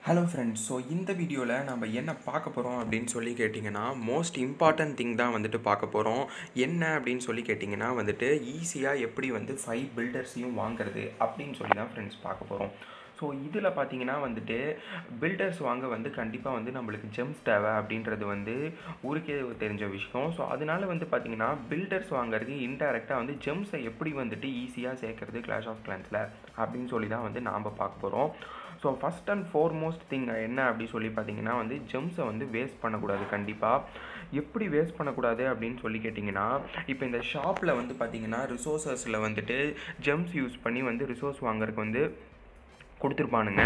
hello friends so இந்த வீடியோவில் நம்ம என்ன பார்க்க போகிறோம் அப்படின்னு சொல்லி கேட்டிங்கன்னா மோஸ்ட் இம்பார்ட்டன்ட் திங் தான் வந்துட்டு பார்க்க போகிறோம் என்ன அப்படின்னு சொல்லி கேட்டிங்கன்னா வந்துட்டு ஈஸியாக எப்படி வந்து ஃபைவ் பில்டர்ஸையும் வாங்குறது அப்படின்னு சொல்லி தான் ஃப்ரெண்ட்ஸ் பார்க்க போகிறோம் ஸோ இதில் பார்த்தீங்கன்னா வந்துட்டு பில்டர்ஸ் வாங்க வந்து கண்டிப்பாக வந்து நம்மளுக்கு ஜெம்ஸ் தேவை அப்படின்றது வந்து ஊருக்கே தெரிஞ்ச விஷயம் ஸோ அதனால வந்து பார்த்தீங்கன்னா பில்டர்ஸ் வாங்குறதுக்கு இன்டெரக்டாக வந்து ஜெம்ஸை எப்படி வந்துட்டு ஈஸியாக சேர்க்கறது கிளாஷ் ஆஃப் கிளான்ஸில் அப்படின்னு சொல்லி தான் வந்து நாம் பார்க்க போகிறோம் so first and foremost thing என்ன அப்படி சொல்லி பார்த்தீங்கன்னா வந்து ஜெம்ஸை வந்து வேஸ்ட் பண்ணக்கூடாது கண்டிப்பாக எப்படி வேஸ்ட் பண்ணக்கூடாது அப்படின்னு சொல்லி கேட்டிங்கன்னா இப்போ இந்த ஷாப்பில் வந்து பார்த்தீங்கன்னா ரிசோர்ஸஸில் வந்துட்டு ஜெம்ஸ் யூஸ் பண்ணி வந்து ரிசோர்ஸ் வாங்குறதுக்கு வந்து கொடுத்துருப்பானுங்க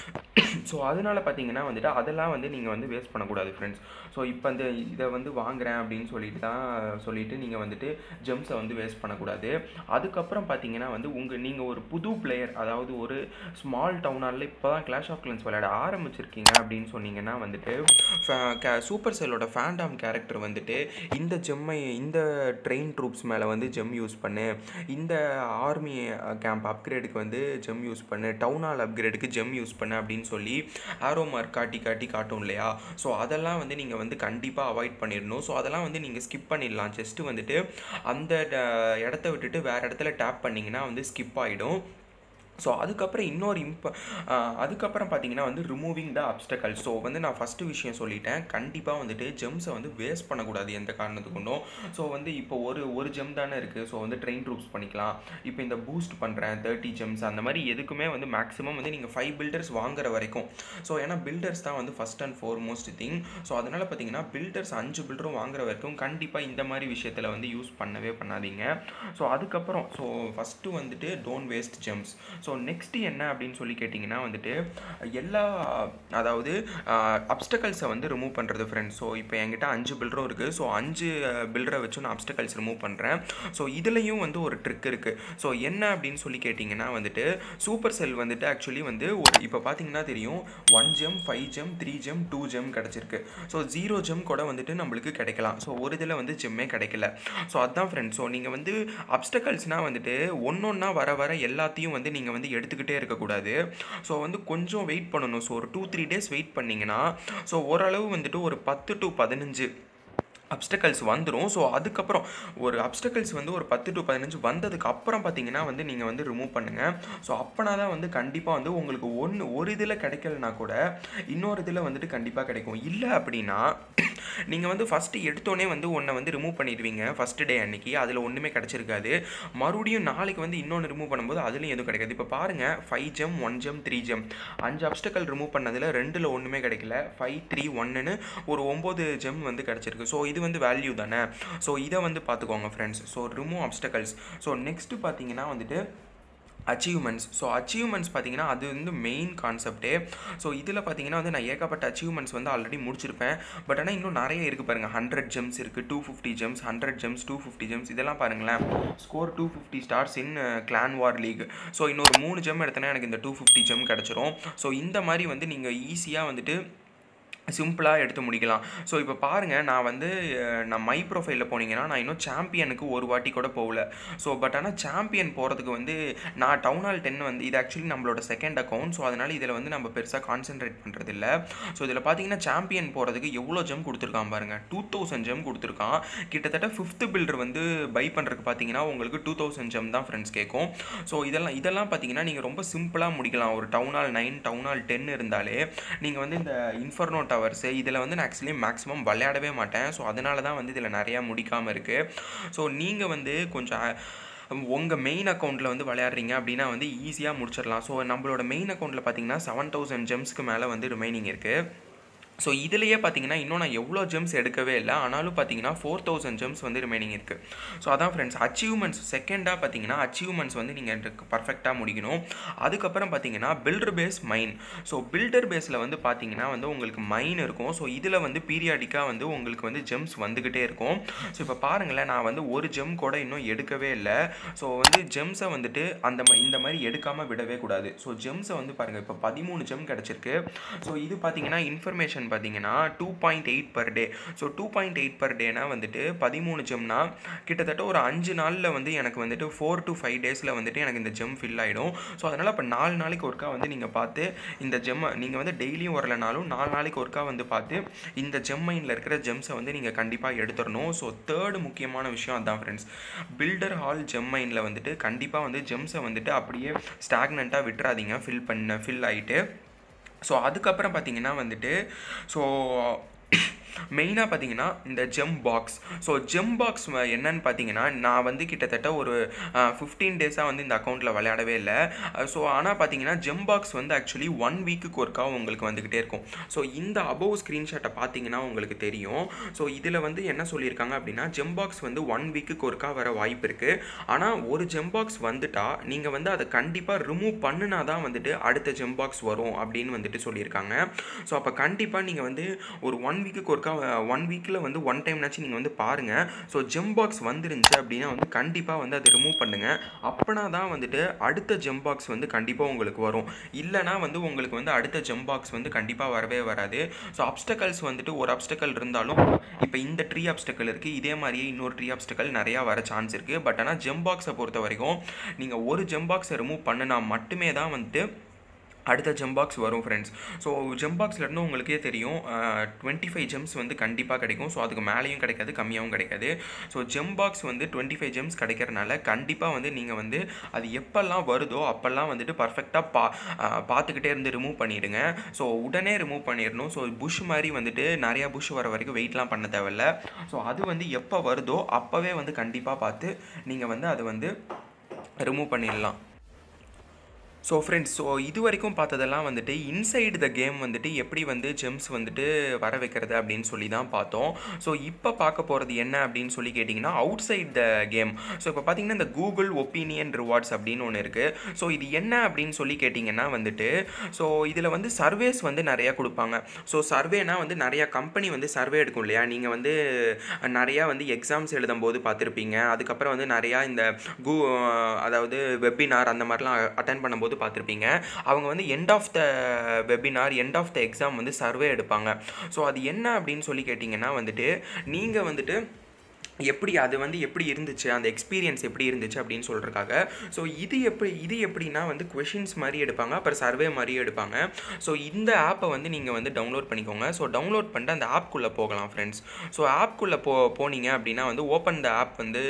ஸோ அதனால் பார்த்தீங்கன்னா வந்துட்டு அதெல்லாம் வந்து நீங்கள் வந்து வேஸ்ட் பண்ணக்கூடாது ஃப்ரெண்ட்ஸ் ஸோ இப்போ இந்த இதை வந்து வாங்குறேன் அப்படின்னு சொல்லிட்டு தான் சொல்லிட்டு நீங்கள் வந்துட்டு ஜெம்ஸை வந்து வேஸ்ட் பண்ணக்கூடாது அதுக்கப்புறம் பார்த்தீங்கன்னா வந்து உங்கள் நீங்கள் ஒரு புது பிளேயர் அதாவது ஒரு ஸ்மால் டவுனால இப்போ தான் கிளாஷ் ஆஃப் கிளன்ஸ் விளையாட ஆரம்பிச்சிருக்கீங்க அப்படின்னு சொன்னீங்கன்னா வந்துட்டு சூப்பர் செல்லோட ஃபேண்டாம் கேரக்டர் வந்துட்டு இந்த ஜெம்மை இந்த ட்ரெயின் ட்ரூப்ஸ் மேலே வந்து ஜெம் யூஸ் பண்ணு இந்த ஆர்மி கேம்ப் அப்கிரேடுக்கு வந்து ஜெம் யூஸ் பண்ணு டவுன் ஹால் அப்கிரேடுக்கு ஜெம் யூஸ் பண்ணு அப்படின்னு சொல்லி ஆரோ மார்க் காட்டி காட்டி காட்டும் இல்லையா ஸோ அதெல்லாம் வந்து நீங்கள் வந்து கண்டிப்பாக அவாய்ட் பண்ணிடணும் ஸோ அதெல்லாம் வந்து நீங்கள் ஸ்கிப் பண்ணிடலாம் ஜஸ்ட்டு வந்துட்டு அந்த இடத்த விட்டுட்டு வேறு இடத்துல டேப் பண்ணிங்கன்னா வந்து ஸ்கிப் ஆகிடும் ஸோ அதுக்கப்புறம் இன்னொரு இம்ப அதுக்கப்புறம் பார்த்தீங்கன்னா வந்து ரிமூவிங் த அப்டக்கல் ஸோ வந்து நான் ஃபஸ்ட்டு விஷயம் சொல்லிட்டேன் கண்டிப்பாக வந்துட்டு ஜெம்ஸை வந்து வேஸ்ட் பண்ணக்கூடாது எந்த காரணத்துக்கு கொண்டும் ஸோ வந்து இப்போ ஒரு ஒரு ஜெம் தானே இருக்குது ஸோ வந்து ட்ரெயின் ட்ரூப்ஸ் பண்ணிக்கலாம் இப்போ இந்த பூஸ்ட் பண்ணுறேன் தேர்ட்டி ஜெம்ஸ் அந்த மாதிரி எதுக்குமே வந்து மேக்ஸிமம் வந்து நீங்கள் ஃபைவ் பில்டர்ஸ் வாங்குற வரைக்கும் ஸோ ஏன்னா பில்டர்ஸ் தான் வந்து first and foremost thing so அதனால் பார்த்தீங்கன்னா பில்டர்ஸ் அஞ்சு பில்டரும் வாங்குற வரைக்கும் கண்டிப்பாக இந்த மாதிரி விஷயத்தில் வந்து யூஸ் பண்ணவே பண்ணாதீங்க ஸோ அதுக்கப்புறம் ஸோ ஃபஸ்ட்டு வந்துட்டு don't waste gems so next என்ன அப்படின்னு சொல்லி கேட்டிங்கன்னா வந்துட்டு எல்லா அதாவது அப்டக்கல்ஸை வந்து ரிமூவ் பண்ணுறது ஃப்ரெண்ட்ஸ் ஸோ இப்போ என்கிட்ட அஞ்சு பில்டரும் இருக்குது ஸோ அஞ்சு பில்டரை வச்சு நான் அப்டக்கல்ஸ் ரிமூவ் பண்ணுறேன் ஸோ இதுலேயும் வந்து ஒரு ட்ரிக் இருக்குது ஸோ என்ன அப்படின்னு சொல்லி கேட்டிங்கன்னா வந்துட்டு சூப்பர் செல் வந்துட்டு ஆக்சுவலி வந்து ஒரு இப்போ பார்த்தீங்கன்னா தெரியும் one gem five gem three gem two gem கிடச்சிருக்கு ஸோ ஜீரோ ஜெம் கூட வந்துட்டு நம்மளுக்கு கிடைக்கலாம் ஸோ ஒரு இதில் வந்து ஜெம்மே கிடைக்கல ஸோ அதுதான் ஃப்ரெண்ட்ஸ் ஸோ நீங்கள் வந்து அப்டக்கல்ஸ்னால் வந்துட்டு ஒன்று ஒன்றா வர வர எல்லாத்தையும் வந்து நீங்கள் வந்து எடுத்துக்கிட்டே இருக்கக்கூடாது ஸோ வந்து கொஞ்சம் வெயிட் பண்ணணும் ஸோ ஒரு டூ த்ரீ டேஸ் வெயிட் பண்ணிங்கன்னா ஸோ ஓரளவு வந்துட்டு ஒரு பத்து டு பதினஞ்சு அப்டக்கல்ஸ் வந்துடும் ஸோ அதுக்கப்புறம் ஒரு அப்டக்கல்ஸ் வந்து ஒரு பத்து டு பதினஞ்சு வந்ததுக்கு அப்புறம் பார்த்தீங்கன்னா வந்து நீங்கள் வந்து ரிமூவ் பண்ணுங்கள் ஸோ அப்போனா தான் வந்து கண்டிப்பாக வந்து உங்களுக்கு ஒன்று ஒரு இதில் கிடைக்கலனா கூட இன்னொரு இதில் வந்துட்டு கண்டிப்பாக கிடைக்கும் இல்லை அப்படின்னா நீங்கள் வந்து ஃபஸ்ட்டு எடுத்தோடனே வந்து ஒன்றை வந்து ரிமூவ் பண்ணிடுவீங்க ஃபஸ்ட்டு டே அன்னைக்கு அதில் ஒன்றுமே கிடச்சிருக்காது மறுபடியும் நாளைக்கு வந்து இன்னொன்று ரிமூவ் பண்ணும்போது அதுலேயும் எதுவும் கிடைக்காது இப்போ பாருங்கள் five gem one gem three gem அஞ்சு அப்டக்கல் ரிமூவ் பண்ணதில் ரெண்டில் ஒன்றுமே கிடைக்கல ஃபைவ் த்ரீ ஒன்றுன்னு ஒரு ஒம்பது ஜெம் வந்து கிடச்சிருக்கு ஸோ இது வந்து வேல்யூ தானே ஸோ இதை வந்து பார்த்துக்கோங்க friends so remove obstacles so next பார்த்தீங்கன்னா வந்துட்டு அச்சீவ்மெண்ட்ஸ் ஸோ அச்சீவ்மெண்ட்ஸ் பார்த்தீங்கன்னா அது வந்து மெயின் கான்செப்டே ஸோ இதில் பார்த்தீங்கன்னா வந்து நான் ஏகப்பட்ட அச்சீவ்மெண்ட்ஸ் வந்து ஆல்ரெடி முடிச்சிருப்பேன் பட் ஆனால் இன்னும் நிறைய இருக்குது பாருங்கள் ஹண்ட்ரட் ஜெம்ஸ் இருக்குது two fifty gems hundred gems two fifty gems இதெல்லாம் பாருங்களேன் score two fifty stars in clan war league so இன்னொரு மூணு ஜெம் எடுத்தனா எனக்கு இந்த டூ ஃபிஃப்டி ஜெம் கிடச்சிரும் ஸோ இந்த மாதிரி வந்து நீங்கள் ஈஸியாக வந்துட்டு சிம்பிளாக எடுத்து முடிக்கலாம் ஸோ இப்போ பாருங்கள் நான் வந்து நான் மை ப்ரொஃபைலில் போனீங்கன்னா நான் இன்னும் சாம்பியனுக்கு ஒரு வாட்டி கூட போகல ஸோ பட் ஆனால் சாம்பியன் போகிறதுக்கு வந்து நான் டவுன் ஹால் டென் வந்து இது ஆக்சுவலி நம்மளோட செகண்ட் அக்கௌண்ட் ஸோ அதனால் இதில் வந்து நம்ம பெருசாக கான்சென்ட்ரேட் பண்ணுறது இல்லை ஸோ இதில் பார்த்தீங்கன்னா சாம்பியன் போகிறதுக்கு எவ்வளோ ஜெம் கொடுத்துருக்கான் பாருங்கள் டூ தௌசண்ட் ஜெம் கொடுத்துருக்கான் கிட்டத்தட்ட ஃபிஃப்த்து பில்டர் வந்து பை பண்ணுறதுக்கு பார்த்தீங்கன்னா உங்களுக்கு டூ தௌசண்ட் ஜெம் தான் ஃப்ரெண்ட்ஸ் கேட்கும் ஸோ இதெல்லாம் இதெல்லாம் பார்த்தீங்கன்னா நீங்கள் ரொம்ப சிம்பிளாக முடிக்கலாம் ஒரு town hall nine town hall ten இருந்தாலே நீங்கள் வந்து இந்த இன்ஃபர்னோ டவர்ஸு இதில் வந்து நான் ஆக்சுவலி மேக்ஸிமம் விளையாடவே மாட்டேன் ஸோ அதனால தான் வந்து இதில் நிறையா முடிக்காமல் இருக்குது ஸோ நீங்கள் வந்து கொஞ்சம் உங்கள் மெயின் அக்கௌண்ட்டில் வந்து விளையாடுறீங்க அப்படின்னா வந்து ஈஸியாக முடிச்சிடலாம் ஸோ நம்மளோட மெயின் அக்கௌண்ட்டில் பார்த்தீங்கன்னா செவன் தௌசண்ட் ஜெம்ஸ்க்கு மேலே வந்து ரிமைனிங் இருக்குது ஸோ இதுலேயே பார்த்தீங்கன்னா இன்னும் நான் எவ்வளோ ஜெம்ஸ் எடுக்கவே இல்லை ஆனாலும் பார்த்தீங்கன்னா ஃபோர் தௌசண்ட் ஜெம்ஸ் வந்து ரிமைனிங் இருக்குது ஸோ அதான் ஃப்ரெண்ட்ஸ் அச்சீவ்மெண்ட்ஸ் செகண்டாக பார்த்தீங்கன்னா அச்சீவ்மெண்ட்ஸ் வந்து நீங்கள் பர்ஃபெக்டாக முடிக்கணும் அதுக்கப்புறம் பார்த்தீங்கன்னா builder base main so builder பேஸில் வந்து பார்த்தீங்கன்னா வந்து உங்களுக்கு மைன் இருக்கும் ஸோ இதில் வந்து பீரியாடிக்காக வந்து உங்களுக்கு வந்து ஜெம்ஸ் வந்துக்கிட்டே இருக்கும் ஸோ இப்போ பாருங்களேன் நான் வந்து ஒரு ஜெம் கூட இன்னும் எடுக்கவே இல்லை ஸோ வந்து ஜெம்ஸை வந்துட்டு அந்த இந்த மாதிரி எடுக்காமல் விடவே கூடாது ஸோ ஜெம்ஸை வந்து பாருங்கள் இப்போ பதிமூணு ஜெம் கிடச்சிருக்கு ஸோ இது பார்த்தீங்கன்னா இன்ஃபர்மேஷன் வேல்யூவேஷன் பார்த்தீங்கன்னா two point eight per day so two point eight per டேனா வந்துட்டு பதிமூணு ஜெம்னா கிட்டத்தட்ட ஒரு அஞ்சு நாளில் வந்து எனக்கு வந்துட்டு ஃபோர் டு ஃபைவ் டேஸில் வந்துட்டு எனக்கு இந்த ஜெம் ஃபில் ஆகிடும் ஸோ அதனால் இப்போ நாலு நாளைக்கு ஒருக்கா வந்து நீங்கள் பார்த்து இந்த ஜெம்மை நீங்கள் வந்து டெய்லியும் வரலனாலும் நாலு நாளைக்கு ஒருக்கா வந்து பார்த்து இந்த ஜெம் மைனில் இருக்கிற ஜெம்ஸை வந்து நீங்கள் கண்டிப்பாக எடுத்துடணும் ஸோ தேர்டு முக்கியமான விஷயம் அதான் ஃப்ரெண்ட்ஸ் பில்டர் ஹால் ஜெம் மைனில் வந்துட்டு கண்டிப்பாக வந்து ஜெம்ஸை வந்துட்டு அப்படியே ஸ்டாக்னண்ட்டாக விட்டுறாதீங்க ஃபில் பண்ண ஃபில் ஆகிட்டு ஸோ அதுக்கப்புறம் பார்த்தீங்கன்னா வந்துட்டு ஸோ மெயினாக பார்த்தீங்கன்னா இந்த gem box so gem box என்னன்னு பார்த்தீங்கன்னா நான் வந்து கிட்டத்தட்ட ஒரு ஃபிஃப்டீன் டேஸாக வந்து இந்த அக்கௌண்ட்டில் விளையாடவே இல்லை ஸோ ஆனால் பார்த்தீங்கன்னா ஜெம் பாக்ஸ் வந்து ஆக்சுவலி ஒன் வீக்குக்கு ஒருக்கா உங்களுக்கு வந்துக்கிட்டே இருக்கும் ஸோ இந்த அபோவ் ஸ்க்ரீன்ஷாட்டை பார்த்தீங்கன்னா உங்களுக்கு தெரியும் ஸோ இதில் வந்து என்ன சொல்லியிருக்காங்க அப்படின்னா ஜெம் பாக்ஸ் வந்து ஒன் வீக்குக்கு ஒருக்கா வர வாய்ப்பு இருக்குது ஆனால் ஒரு ஜெம் பாக்ஸ் வந்துட்டா நீங்கள் வந்து அதை கண்டிப்பாக ரிமூவ் பண்ணுனா தான் வந்துட்டு அடுத்த ஜெம் பாக்ஸ் வரும் அப்படின்னு வந்துட்டு சொல்லியிருக்காங்க ஸோ அப்போ கண்டிப்பாக நீங்கள் வந்து ஒரு ஒன் வீக்குக்கு ஒருக்கா ஒன் வீக்கில் வந்து ஒன் டைம்னாச்சும் நீங்கள் வந்து பாருங்கள் ஸோ ஜெம் பாக்ஸ் வந்துருந்துச்சு அப்படின்னா வந்து கண்டிப்பாக வந்து அதை ரிமூவ் பண்ணுங்கள் அப்போனா தான் வந்துட்டு அடுத்த ஜெம் பாக்ஸ் வந்து கண்டிப்பாக உங்களுக்கு வரும் இல்லைனா வந்து உங்களுக்கு வந்து அடுத்த ஜெம் பாக்ஸ் வந்து கண்டிப்பாக வரவே வராது ஸோ அப்டக்கல்ஸ் வந்துட்டு ஒரு அப்டக்கல் இருந்தாலும் இப்போ இந்த ட்ரீ அப்டக்கல் இருக்குது இதே மாதிரியே இன்னொரு ட்ரீ அப்டக்கல் நிறையா வர சான்ஸ் இருக்குது பட் ஆனால் ஜெம் பாக்ஸை பொறுத்த வரைக்கும் நீங்கள் ஒரு ஜெம் பாக்ஸை ரிமூவ் பண்ணினா மட்டுமே தான் வந்துட்டு அடுத்த ஜெம் பாக்ஸ் வரும் ஃப்ரெண்ட்ஸ் ஸோ ஜெம் பாக்ஸ்லேருந்து உங்களுக்கே தெரியும் டுவெண்ட்டி ஃபைவ் ஜெம்ஸ் வந்து கண்டிப்பாக கிடைக்கும் ஸோ அதுக்கு மேலேயும் கிடைக்காது கம்மியாகவும் கிடைக்காது ஸோ ஜெம் பாக்ஸ் வந்து டுவெண்ட்டி ஃபைவ் ஜெம்ஸ் கிடைக்கிறனால கண்டிப்பாக வந்து நீங்கள் வந்து அது எப்போல்லாம் வருதோ அப்போல்லாம் வந்துட்டு பர்ஃபெக்டாக பா பார்த்துக்கிட்டே இருந்து ரிமூவ் பண்ணிவிடுங்க ஸோ உடனே ரிமூவ் பண்ணிடணும் ஸோ புஷ் மாதிரி வந்துட்டு நிறையா புஷ் வர வரைக்கும் வெயிட்லாம் பண்ண தேவையில்ல ஸோ அது வந்து எப்போ வருதோ அப்போவே வந்து கண்டிப்பாக பார்த்து நீங்கள் வந்து அதை வந்து ரிமூவ் பண்ணிடலாம் ஸோ ஃப்ரெண்ட்ஸ் ஸோ இது வரைக்கும் பார்த்ததெல்லாம் வந்துட்டு இன்சைடு த கேம் வந்துட்டு எப்படி வந்து ஜெம்ஸ் வந்துட்டு வர வைக்கிறது அப்படின்னு சொல்லி தான் பார்த்தோம் ஸோ இப்போ பார்க்க போகிறது என்ன அப்படின்னு சொல்லி கேட்டிங்கன்னா outside the game so இப்போ பார்த்தீங்கன்னா இந்த கூகுள் ஒப்பீனியன் ரிவார்ட்ஸ் அப்படின்னு ஒன்று இருக்குது ஸோ இது என்ன அப்படின்னு சொல்லி கேட்டிங்கன்னா வந்துட்டு ஸோ இதில் வந்து சர்வேஸ் வந்து நிறையா கொடுப்பாங்க ஸோ சர்வேனா வந்து நிறையா கம்பெனி வந்து சர்வே எடுக்கும் இல்லையா நீங்கள் வந்து நிறையா வந்து எக்ஸாம்ஸ் எழுதும்போது பார்த்துருப்பீங்க அதுக்கப்புறம் வந்து நிறையா இந்த கூ அதாவது வெபினார் அந்த மாதிரிலாம் அட்டன் பண்ணும்போது போது பார்த்துருப்பீங்க அவங்க வந்து end of the webinar end of the exam வந்து சர்வே எடுப்பாங்க ஸோ அது என்ன அப்படின்னு சொல்லி கேட்டிங்கன்னா வந்துட்டு நீங்கள் வந்துட்டு எப்படி அது வந்து எப்படி இருந்துச்சு அந்த எக்ஸ்பீரியன்ஸ் எப்படி இருந்துச்சு அப்படின்னு சொல்கிறதுக்காக ஸோ இது எப்படி இது எப்படின்னா வந்து கொஷின்ஸ் மாதிரி எடுப்பாங்க அப்புறம் சர்வே மாதிரி எடுப்பாங்க ஸோ இந்த ஆப்பை வந்து நீங்கள் வந்து டவுன்லோட் பண்ணிக்கோங்க ஸோ டவுன்லோட் பண்ணிட்டு அந்த ஆப்குள்ளே போகலாம் ஃப்ரெண்ட்ஸ் ஸோ ஆப்குள்ளே போ போனீங்க அப்படின்னா வந்து ஓப்பன் த ஆப் வந்து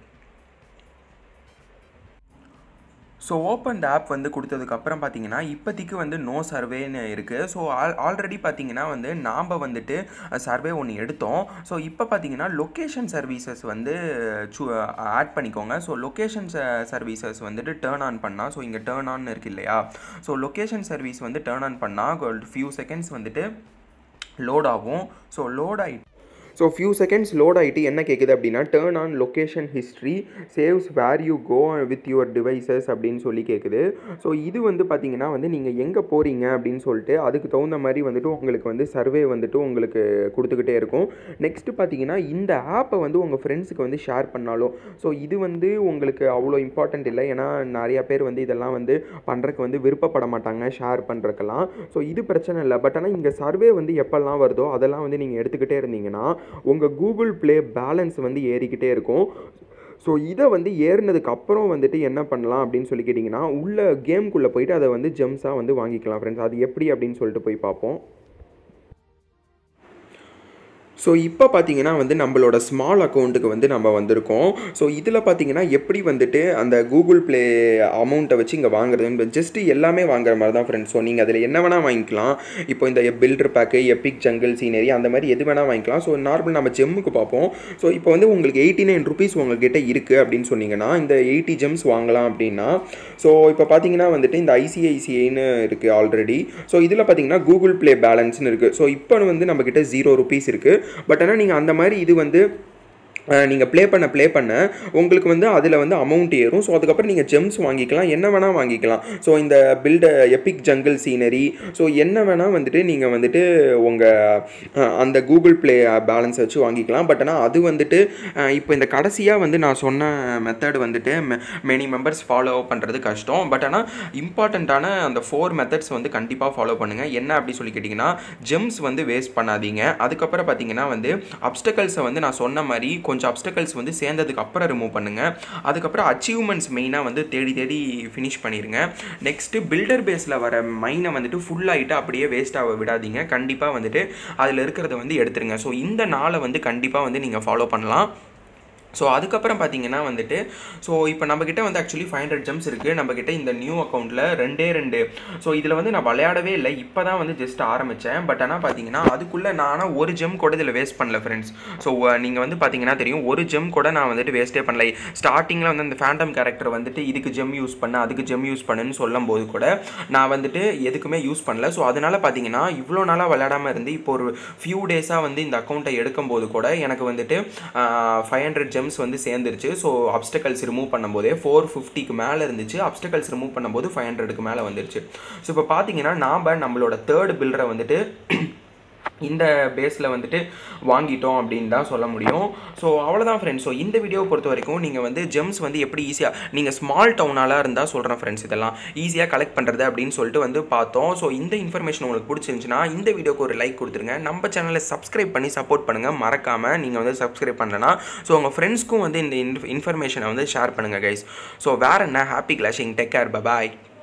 ஸோ ஓப்பன் த ஆப் வந்து கொடுத்ததுக்கப்புறம் பார்த்தீங்கன்னா இப்போதைக்கு வந்து நோ சர்வேன்னு இருக்குது ஸோ ஆல் ஆல்ரெடி பார்த்தீங்கன்னா வந்து நாம் வந்துட்டு சர்வே ஒன்று எடுத்தோம் ஸோ இப்போ பார்த்தீங்கன்னா லொக்கேஷன் சர்வீசஸ் வந்து சூ ஆட் பண்ணிக்கோங்க ஸோ லொக்கேஷன் சர்வீசஸ் வந்துட்டு டேர்ன் ஆன் பண்ணால் ஸோ இங்கே டேர்ன் ஆன் இருக்கு இல்லையா ஸோ லொக்கேஷன் சர்வீஸ் வந்து டேர்ன் ஆன் பண்ணால் ஃபியூ செகண்ட்ஸ் வந்துட்டு லோட் ஆகும் ஸோ லோட் ஆகிட்டு ஸோ ஃபியூ செகண்ட்ஸ் லோட் ஆகிட்டு என்ன கேட்குது அப்படின்னா turn on location history saves where you go with your devices அப்படின்னு சொல்லி கேட்குது ஸோ இது வந்து பார்த்தீங்கன்னா வந்து நீங்கள் எங்கே போகிறீங்க அப்படின்னு சொல்லிட்டு அதுக்கு தகுந்த மாதிரி வந்துட்டு உங்களுக்கு வந்து சர்வே வந்துட்டு உங்களுக்கு கொடுத்துக்கிட்டே இருக்கும் நெக்ஸ்ட்டு பார்த்தீங்கன்னா இந்த ஆப்பை வந்து உங்கள் ஃப்ரெண்ட்ஸுக்கு வந்து ஷேர் பண்ணாலும் ஸோ இது வந்து உங்களுக்கு அவ்வளோ இம்பார்ட்டண்ட் இல்லை ஏன்னா நிறையா பேர் வந்து இதெல்லாம் வந்து பண்ணுறக்கு வந்து விருப்பப்பட மாட்டாங்க ஷேர் பண்ணுறக்கெல்லாம் ஸோ இது பிரச்சனை இல்லை பட் ஆனால் இங்கே சர்வே வந்து எப்போல்லாம் வருதோ அதெல்லாம் வந்து நீங்கள் எடுத்துக்கிட்டே இருந்தீங்கன்னா உங்கள் கூகுள் ப்ளே பேலன்ஸ் வந்து ஏறிக்கிட்டே இருக்கும் ஸோ இதை வந்து ஏறினதுக்கு அப்புறம் வந்துட்டு என்ன பண்ணலாம் அப்படின்னு சொல்லி கேட்டிங்கன்னா உள்ள கேம்குள்ளே போயிட்டு அதை வந்து ஜெம்ஸாக வந்து வாங்கிக்கலாம் ஃப்ரெண்ட்ஸ் அது எப்படி அப்படின்னு சொல்லிட்டு போய் பார்ப்போம் ஸோ இப்போ பார்த்தீங்கன்னா வந்து நம்மளோட ஸ்மால் அக்கௌண்ட்டுக்கு வந்து நம்ம வந்திருக்கோம் ஸோ இதில் பார்த்தீங்கன்னா எப்படி வந்துட்டு அந்த கூகுள் ப்ளே அமௌண்ட்டை வச்சு இங்கே வாங்குறது ஜஸ்ட்டு எல்லாமே வாங்குற மாதிரி தான் ஃப்ரெண்ட்ஸ் ஸோ நீங்கள் அதில் என்ன வேணால் வாங்கிக்கலாம் இப்போ இந்த பில்டர் பேக்கு எப்பிக் ஜங்கிள் சீனரி அந்த மாதிரி எது வேணால் வாங்கிக்கலாம் ஸோ நார்மல் நம்ம ஜெம்முக்கு பார்ப்போம் ஸோ இப்போ வந்து உங்களுக்கு எயிட்டி நைன் ருபீஸ் உங்கள்கிட்ட இருக்குது அப்படின்னு சொன்னீங்கன்னா இந்த எயிட்டி ஜெம்ஸ் வாங்கலாம் அப்படின்னா ஸோ இப்போ பார்த்தீங்கன்னா வந்துட்டு இந்த ஐசிஐசிஐன்னு இருக்குது ஆல்ரெடி ஸோ இதில் பார்த்தீங்கன்னா கூகுள் ப்ளே பேலன்ஸ்னு இருக்குது ஸோ இப்போ வந்து நம்மக்கிட்ட ஜீரோ ருபீஸ் இருக்குது பட் ஆனால் நீங்கள் அந்த மாதிரி இது வந்து நீங்கள் ப்ளே பண்ண ப்ளே பண்ண உங்களுக்கு வந்து அதில் வந்து அமௌண்ட் ஏறும் ஸோ அதுக்கப்புறம் நீங்கள் ஜெம்ஸ் வாங்கிக்கலாம் என்ன வேணால் வாங்கிக்கலாம் ஸோ இந்த பில்ட எபிக் ஜங்கிள் சீனரி ஸோ என்ன வேணால் வந்துட்டு நீங்கள் வந்துட்டு உங்கள் அந்த கூகுள் ப்ளே பேலன்ஸ் வச்சு வாங்கிக்கலாம் பட் ஆனால் அது வந்துட்டு இப்போ இந்த கடைசியாக வந்து நான் சொன்ன மெத்தட் வந்துட்டு மெனி மெம்பர்ஸ் ஃபாலோ பண்ணுறது கஷ்டம் பட் ஆனால் இம்பார்ட்டண்ட்டான அந்த ஃபோர் மெத்தட்ஸ் வந்து கண்டிப்பாக ஃபாலோ பண்ணுங்கள் என்ன அப்படி சொல்லி கேட்டிங்கன்னா ஜெம்ஸ் வந்து வேஸ்ட் பண்ணாதீங்க அதுக்கப்புறம் பார்த்தீங்கன்னா வந்து அப்டக்கல்ஸை வந்து நான் சொன்ன மாதிரி கொஞ்சம் அப்டக்கல்ஸ் வந்து சேர்ந்ததுக்கு அப்புறம் ரிமூவ் பண்ணுங்கள் அதுக்கப்புறம் அச்சீவ்மெண்ட்ஸ் மெயினாக வந்து தேடி தேடி ஃபினிஷ் பண்ணிடுங்க நெக்ஸ்ட்டு பில்டர் பேஸில் வர மைனை வந்துட்டு ஃபுல் ஆகிட்டு அப்படியே வேஸ்ட்டாக விடாதீங்க கண்டிப்பாக வந்துட்டு அதில் இருக்கிறத வந்து எடுத்துருங்க ஸோ இந்த நாளை வந்து கண்டிப்பாக வந்து நீங்கள் ஃபாலோ பண்ணலாம் ஸோ அதுக்கப்புறம் பார்த்தீங்கன்னா வந்துட்டு ஸோ இப்போ நம்மக்கிட்ட வந்து ஆக்சுவலி ஃபைவ் ஹண்ட்ரட் ஜெம்ஸ் இருக்குது நம்மக்கிட்ட இந்த நியூ அக்கௌண்ட்டில் ரெண்டே ரெண்டு ஸோ இதில் வந்து நான் விளையாடவே இல்லை இப்போ தான் வந்து ஜஸ்ட் ஆரம்பித்தேன் பட் ஆனால் பார்த்தீங்கன்னா அதுக்குள்ளே நானும் ஒரு ஜெம் கூட இதில் வேஸ்ட் பண்ணல ஃப்ரெண்ட்ஸ் ஸோ நீங்கள் வந்து பார்த்தீங்கன்னா தெரியும் ஒரு ஜெம் கூட நான் வந்துட்டு வேஸ்ட்டே பண்ணல ஸ்டார்டிங்கில் வந்து அந்த ஃபேண்டம் கேரக்டர் வந்துட்டு இதுக்கு ஜெம் யூஸ் பண்ண அதுக்கு ஜெம் யூஸ் பண்ணுன்னு சொல்லும் போது கூட நான் வந்துட்டு எதுக்குமே யூஸ் பண்ணல ஸோ அதனால் பார்த்தீங்கன்னா இவ்வளோ நாளாக விளையாடாமல் இருந்து இப்போ ஒரு ஃபியூ டேஸாக வந்து இந்த அக்கௌண்ட்டை எடுக்கும்போது கூட எனக்கு வந்துட்டு ஃபைவ் ஹண்ட்ரட் ஜெம் ஜெம்ஸ் வந்து சேர்ந்துருச்சு ஸோ அப்டக்கல்ஸ் ரிமூவ் பண்ணும்போதே ஃபோர் ஃபிஃப்டிக்கு மேலே இருந்துச்சு அப்டக்கல்ஸ் ரிமூவ் பண்ணும்போது ஃபைவ் ஹண்ட்ரடுக்கு மேலே வந்துருச்சு ஸோ இப்போ பார்த்தீங்கன்னா நாம் நம்மளோட தேர்ட் பில்டரை வந்துட்டு இந்த பேஸில் வந்துட்டு வாங்கிட்டோம் அப்படின்னு தான் சொல்ல முடியும் ஸோ அவ்வளோதான் ஃப்ரெண்ட்ஸ் ஸோ இந்த வீடியோவை பொறுத்த வரைக்கும் நீங்கள் வந்து ஜெம்ஸ் வந்து எப்படி ஈஸியாக நீங்கள் ஸ்மால் டவுனாலாம் இருந்தால் சொல்கிறேன் ஃப்ரெண்ட்ஸ் இதெல்லாம் ஈஸியாக கலெக்ட் பண்ணுறது அப்படின்னு சொல்லிட்டு வந்து பார்த்தோம் ஸோ இந்த இன்ஃபர்மேஷன் உங்களுக்கு பிடிச்சிருந்துச்சுன்னா இந்த வீடியோக்கு ஒரு லைக் கொடுத்துருங்க நம்ம சேனலை சப்ஸ்கிரைப் பண்ணி சப்போர்ட் பண்ணுங்கள் மறக்காமல் நீங்கள் வந்து சப்ஸ்கிரைப் பண்ணலன்னா ஸோ உங்கள் ஃப்ரெண்ட்ஸ்க்கும் வந்து இந்த இன்ஃபர்மேஷனை வந்து ஷேர் பண்ணுங்கள் கைஸ் ஸோ வேறு என்ன ஹாப்பி கிளாஷிங் டேக் கேர் பாய்